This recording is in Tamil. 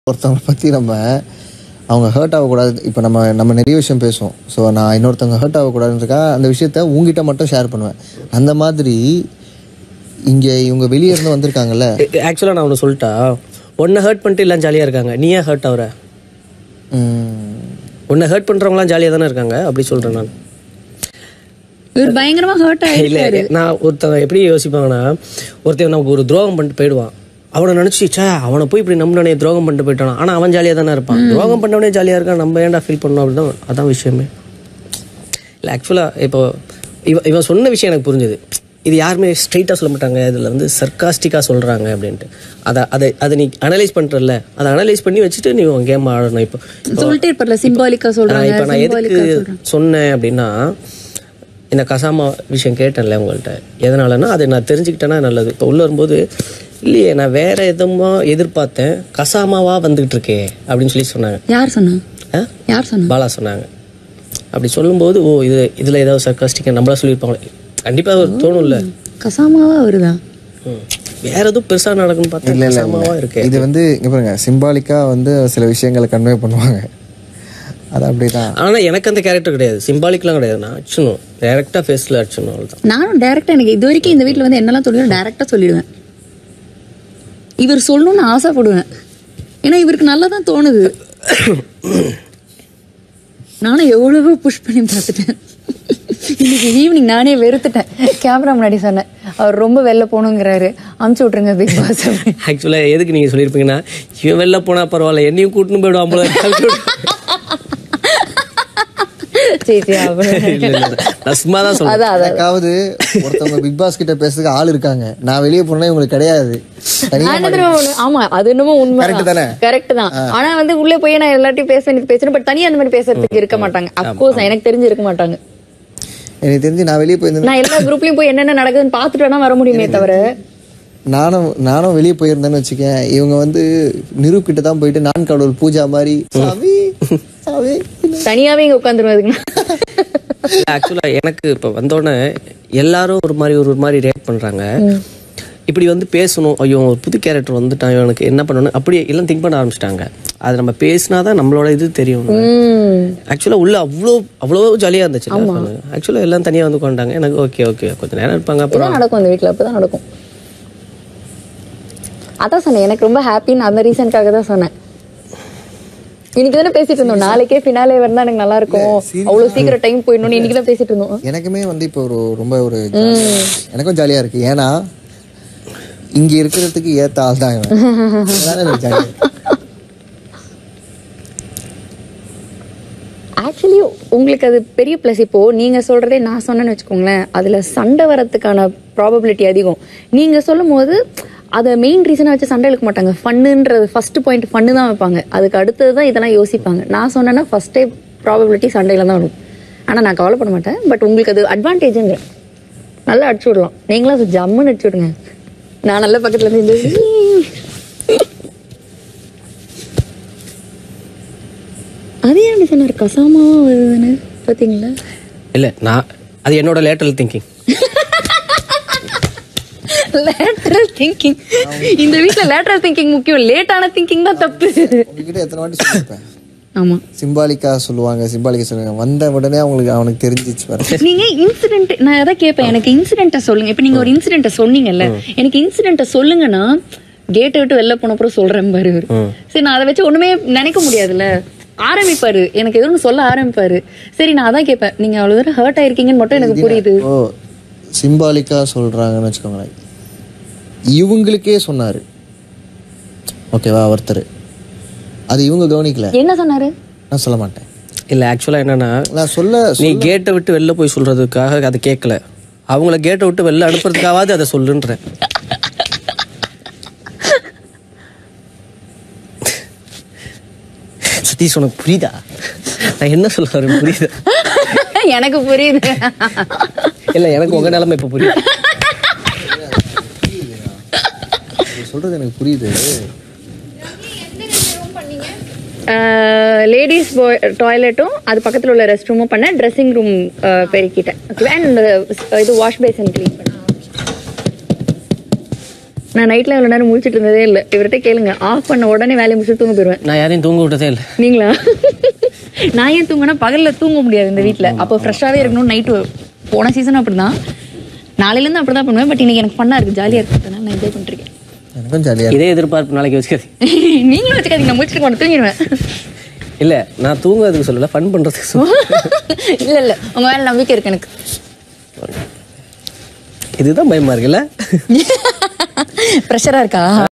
ஒருத்தவங்களை பற்றி நம்ம அவங்க ஹர்ட் ஆகக்கூடாது இப்போ நம்ம நம்ம நிறைய விஷயம் பேசுவோம் ஸோ நான் இன்னொருத்தவங்க ஹர்ட் ஆகக்கூடாதுன்றக்கா அந்த விஷயத்த உங்ககிட்ட மட்டும் ஷேர் பண்ணுவேன் அந்த மாதிரி இங்கே இவங்க வெளியே இருந்து வந்திருக்காங்கல்ல ஆக்சுவலாக நான் ஒன்று சொல்லிட்டா உன்னை ஹர்ட் பண்ணிட்டு எல்லாம் ஜாலியாக இருக்காங்க நீ ஏன் ஹர்ட் ஆகுற ம், உன்னை ஹர்ட் பண்ணுறவங்களாம் ஜாலியாக தானே இருக்காங்க அப்படி சொல்கிறேன் நான் இவர் பயங்கரமா ஹர்ட் இல்லை ஆயிடுச்சு நான் ஒருத்தன் எப்படி யோசிப்பாங்கன்னா ஒருத்தன் நமக்கு ஒரு துரோகம் பண்ணிட்டு போயிடுவான் அவனை நினச்சி சே அவனை போய் இப்படி நம்பினே துரோகம் பண்ணிட்டு போயிட்டான் ஆனால் அவன் ஜாலியாக தானே இருப்பான் துரோகம் பண்ணவனே ஜாலியாக இருக்கான் நம்ம ஏன்டா ஃபீல் பண்ணோம் அப்படிதான் அதான் விஷயமே இல்லை ஆக்சுவலாக இப்போ இவன் இவன் சொன்ன விஷயம் எனக்கு புரிஞ்சுது இது யாருமே ஸ்ட்ரைட்டாக சொல்ல மாட்டாங்க இதில் வந்து சர்க்காஸ்டிக்காக சொல்கிறாங்க அப்படின்ட்டு அதை அதை அதை நீ அனலைஸ் பண்ணுறல அதை அனலைஸ் பண்ணி வச்சுட்டு நீ உன் கேம் ஆடணும் இப்போ சொல்லிட்டே இருப்பார்ல சிம்பாலிக்கா சொல்றாங்க இப்போ நான் எதுக்கு symbolic-ஆ சொல்றாங்க சொன்னேன் அப்படின்னா இந்த கசாமா விஷயம் கேட்டேன்ல உங்கள்கிட்ட எதனாலன்னா அதை நான் தெரிஞ்சுக்கிட்டேன்னா நல்லது இப்போ உள்ள வரும்போது இல்லையே நான் வேற எதுமா எதிர்பார்த்தேன் கசாமாவா வந்துகிட்டு இருக்கே அப்படின்னு சொல்லி சொன்னாங்க யார் சொன்னா ஆ? யார் சொன்னா பாலா சொன்னாங்க அப்படி சொல்லும்போது ஓ இது இதில் ஏதாவது சர்க்காஸ்டிக்காக நம்மளா சொல்லியிருப்பாங்களே கண்டிப்பாக ஒரு தோணும்ல கசாமாவா வருதா ம். வேற எதுவும் பெருசாக நடக்குன்னு பார்த்தா இல்ல, இல்ல, கசாமாவா இருக்கே இது வந்து இங்க பாருங்க சிம்பாலிக்காக வந்து சில விஷயங்களை கன்வே பண்ணுவாங்க அது அப்படிதான் ஆனால் எனக்கு அந்த கேரக்டர் கிடையாது சிம்பாலிக்லாம் கிடையாது நான் அடிச்சணும் டேரெக்டாக ஃபேஸில் அடிச்சணும் அவ்வளோதான் நானும் டைரக்டா எனக்கு இது வரைக்கும் இந்த வீட்ல வந்து என்னெல்லாம் சொல்லுவேன் டைரக்டா சொல்லிடுவேன் இவர் சொல்லணும்னு ஆசைப்படுவேன் ஏன்னா இவருக்கு நல்லா தான் தோணுது நானும் எவ்வளவோ புஷ் பண்ணி பார்த்துட்டேன் இன்னைக்கு ஈவினிங் நானே வெறுத்துட்டேன் கேமரா முன்னாடி சொன்னேன் அவர் ரொம்ப வெளில போகணுங்கிறாரு அமுச்சு விட்ருங்க பிக் பாஸ் ஆக்சுவலாக எதுக்கு நீங்கள் சொல்லியிருப்பீங்கன்னா இவன் வெளில போனா பரவாயில்ல என்னையும் கூட்டின்னு போயிடுவான் போல சரி சரி அப்படி இல்ல, இல்ல, இல்ல. நான் சும்மா தான் சொல்றேன் அதான் அதான் எனக்காவது ஒருத்தவங்க பிக் பாஸ் கிட்ட பேசுறதுக்கு ஆள் இருக்காங்க நான் வெளியே போனா இவங்களுக்கு கிடையாது தனியா நான் என்ன தெரியுமா பண்ணுவேன்? ஆமா அது என்னமோ உண்மை Correct தானே? கரெக்ட் தான் ஆனா வந்து உள்ளே போய் நான் எல்லாத்தையும் பேச வேண்டியது பேசுறேன் பட் தனியா அந்த மாதிரி பேசுறதுக்கு இருக்க மாட்டாங்க அப்கோர்ஸ் எனக்கு தெரிஞ்சு இருக்க மாட்டாங்க எனக்கு தெரிஞ்சு நான் வெளியே போயிருந்தேன் நான் எல்லா குரூப்லயும் போய் என்னென்ன நடக்குதுன்னு பாத்துட்டு வேணா வர முடியுமே தவிர நானும் நானும் வெளியே போயிருந்தேன்னு வச்சுக்கேன் இவங்க வந்து நிரு கிட்ட தான் போயிட்டு நான் கடவுள் பூஜா மாதிரி சாமி சாமி தனியாவே இங்க உட்காந்துருவேன் அதுக்கு ஆக்சுவலாக எனக்கு இப்போ வந்தோடனே எல்லாரும் ஒரு மாதிரி ஒரு மாதிரி ரியாக்ட் பண்றாங்க இப்படி வந்து பேசணும் ஐயோ ஒரு புது கேரக்டர் வந்துட்டான் எனக்கு என்ன பண்ணணும் அப்படியே எல்லாம் திங்க் பண்ண ஆரம்பிச்சிட்டாங்க அது நம்ம பேசினாதான் நம்மளோட இது தெரியும் ஆக்சுவலாக உள்ள அவ்வளோ அவ்வளோ ஜாலியாக இருந்துச்சு ஆக்சுவலாக எல்லாம் தனியாக வந்து உட்காந்துட்டாங்க எனக்கு ஓகே ஓகே கொஞ்ச நேரம் இருப்பாங்க அப்புறம் இதான் நடக்கும் அந்த வீட்ல அப்பதான் நடக்கும் அதான் சொன்னேன் எனக்கு ரொம்ப ஹாப்பின்னு அந்த ரீசனுக்காக தான் சொன்னேன் இன்னைக்கு தானே பேசிட்டு இருந்தோம் நாளைக்கே ஃபினாலே வந்தா எனக்கு நல்லா இருக்கும் அவ்வளவு சீக்கிரம் டைம் போயிடணும்னு இன்னைக்கு தான் பேசிட்டு இருந்தோம் எனக்குமே வந்து இப்போ ஒரு ரொம்ப ஒரு jolly- எனக்கும் ஜாலியா இருக்கு ஏன்னா இங்க இருக்கிறதுக்கு ஏத்த ஆள் தான் இவன் அதனால எனக்கு jolly ஆ இருக்கு. ஆக்சுவலி உங்களுக்கு அது பெரிய ப்ளஸ் இப்போ நீங்க சொல்றதே நான் சொன்னேன்னு வச்சுக்கோங்களேன் அதுல சண்டை வரதுக்கான ப்ராபபிலிட்டி அதிகம் நீங்க சொல்லும் போது அதை மெயின் ரீசனா வச்சு சண்டை இழுக்க மாட்டாங்க ஃபன்னுன்றது ஃபர்ஸ்ட் பாயிண்ட் ஃபன்னு தான் வைப்பாங்க அதுக்கு அடுத்தது தான் இதெல்லாம் யோசிப்பாங்க நான் சொன்னேன்னா ஃபர்ஸ்டே ப்ராபபிலிட்டி சண்டையில தான் வரும் ஆனா நான் கவலைப்பட மாட்டேன் பட் உங்களுக்கு அது அட்வான்டேஜுங்க நல்லா அடிச்சு விடலாம் நீங்களும் அது ஜம்முன்னு அடிச்சு விடுங்க நான் நல்ல பக்கத்துல இருந்து இந்த அதே எப்படி சொன்னார் கசாமாவா வருதுன்னு பாத்தீங்களா இல்லை நான் அது என்னோட லேட்டரல் திங்கிங் லேட்டரல் திங்கிங் இந்த வீட்ல லேட்டரல் திங்கிங் முக்கியம் லேட்டான திங்கிங் தான் தப்பு உங்ககிட்ட எத்தனை வாட்டி சொல்லியிருப்பேன் ஆமா சிம்பாலிக்கா சொல்லுவாங்க சிம்பாலிக்கா சொல்லுவாங்க வந்த உடனே அவங்களுக்கு அவனுக்கு தெரிஞ்சிச்சு பாரு நீங்க இன்சிடென்ட் நான் எதை கேட்பேன் எனக்கு இன்சிடென்ட்டை சொல்லுங்க இப்ப நீங்க ஒரு இன்சிடென்ட்டை சொன்னீங்கல்ல எனக்கு இன்சிடென்ட்டை சொல்லுங்கன்னா கேட்டை விட்டு வெளில போன அப்புறம் சொல்றேன் பாரு இவரு. சரி நான் அதை வச்சு ஒண்ணுமே நினைக்க முடியாதுல்ல ஆரம்பிப்பாரு எனக்கு எதுவும் சொல்ல ஆரம்பிப்பாரு சரி நான் அதான் கேட்பேன் நீங்க அவ்வளவு தூரம் ஹர்ட் ஆயிருக்கீங்கன்னு மட்டும் எனக்கு புரியுது ஓ சிம்பாலிக்கா சொல்றாங்கன்னு வச்சுக்கோங்களேன் இவங்களுக்கே சொன்னாரு ஓகேவா ஒருத்தர் அது இவங்க கவனிக்கல என்ன சொன்னாரு நான் சொல்ல மாட்டேன் இல்லை ஆக்சுவலாக என்னன்னா நான் சொல்ல நீ கேட்டை விட்டு வெளில போய் சொல்றதுக்காக அதை கேட்கல அவங்கள கேட்டை விட்டு வெளில அனுப்புறதுக்காவது அதை சொல்லுன்றேன் சதீஷ் உனக்கு புரியுதா நான் என்ன சொல்ல வரேன் புரியுதா எனக்கு புரியுது இல்லை எனக்கு உங்க நிலைமை இப்போ புரியுது நீ சொல்றது எனக்கு புரியுது லேடிஸ் டாய்லெட்டும் அது பக்கத்துல உள்ள ரெஸ்ட் ரூமும் பண்ணேன் ட்ரெஸ்ஸிங் ரூம் பெருக்கிட்டேன் அண்ட் இது வாஷ் பேசன் க்ளீன் பண்ணேன் நான் நைட்ல இவ்வளவு நேரம் முழிச்சிட்டு இருந்ததே இல்ல இவர்கிட்ட கேளுங்க ஆஃப் பண்ண உடனே வேலையை முடிச்சுட்டு தூங்க போயிருவேன் நான் யாரையும் தூங்க விட்டதே இல்லை நீங்களா நான் ஏன் தூங்கினா பகல்ல தூங்க முடியாது இந்த வீட்ல அப்போ ஃப்ரெஷ்ஷாவே இருக்கணும் நைட்டு போன சீசன் அப்படிதான் நாளையில இருந்து அப்படிதான் பண்ணுவேன் பட் இன்னைக்கு எனக்கு ஃபன்னா இருக்கு ஜாலியா இருக்கு அதனால நான் என்ஜாய் பண்ணிருக்கேன் எனக்கும் ஜாலியாக இதே எதிர்பார்ப்பு நாளைக்கு வச்சுக்காது நீங்களும் வச்சுக்காதீங்க நான் முடிச்சுட்டு கொண்டு தூங்கிடுவேன் இல்லை நான் தூங்குறதுக்கு சொல்லல ஃபன் பண்ணுறதுக்கு சொல்ல இல்ல இல்ல உங்க மேல நம்பிக்கை இருக்கு எனக்கு இதுதான் பயமா இருக்குல்ல ப்ரெஷரா இருக்கா